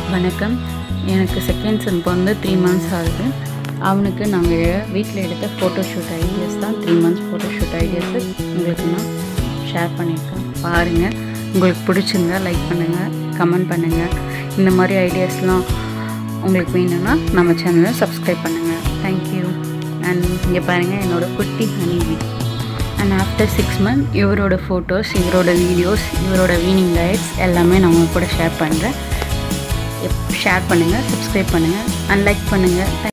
வணக்கம் எனக்கு second son பிறந்து த்ரீ மந்த்ஸ் ஆகுது அவனுக்கு நாங்கள் வீட்டில் எடுத்த ஃபோட்டோஷூட் ஐடியாஸ் தான் த்ரீ மந்த்ஸ் ஃபோட்டோஷூட் ஐடியாஸை உங்களுக்கு நான் ஷேர் பண்ணியிருக்கேன் பாருங்கள் உங்களுக்கு பிடிச்சிருந்தா லைக் பண்ணுங்கள் கமெண்ட் பண்ணுங்கள் இந்த மாதிரி ஐடியாஸ்லாம் உங்களுக்கு வேணும்னா நம்ம சேனலை சப்ஸ்கிரைப் பண்ணுங்கள் தேங்க்யூ அண்ட் இங்கே பாருங்கள் என்னோடய குட்டி honey we and after six month இவரோட ஃபோட்டோஸ் இவரோட வீடியோஸ் இவரோட வீனிங் டயட்ஸ் எல்லாமே நான் உங்க கூட ஷேர் பண்ணுறேன் ஷேர் பண்ணுங்கள் சப்ஸ்கிரைப் பண்ணுங்கள் அண்ட் லைக் பண்ணுங்கள்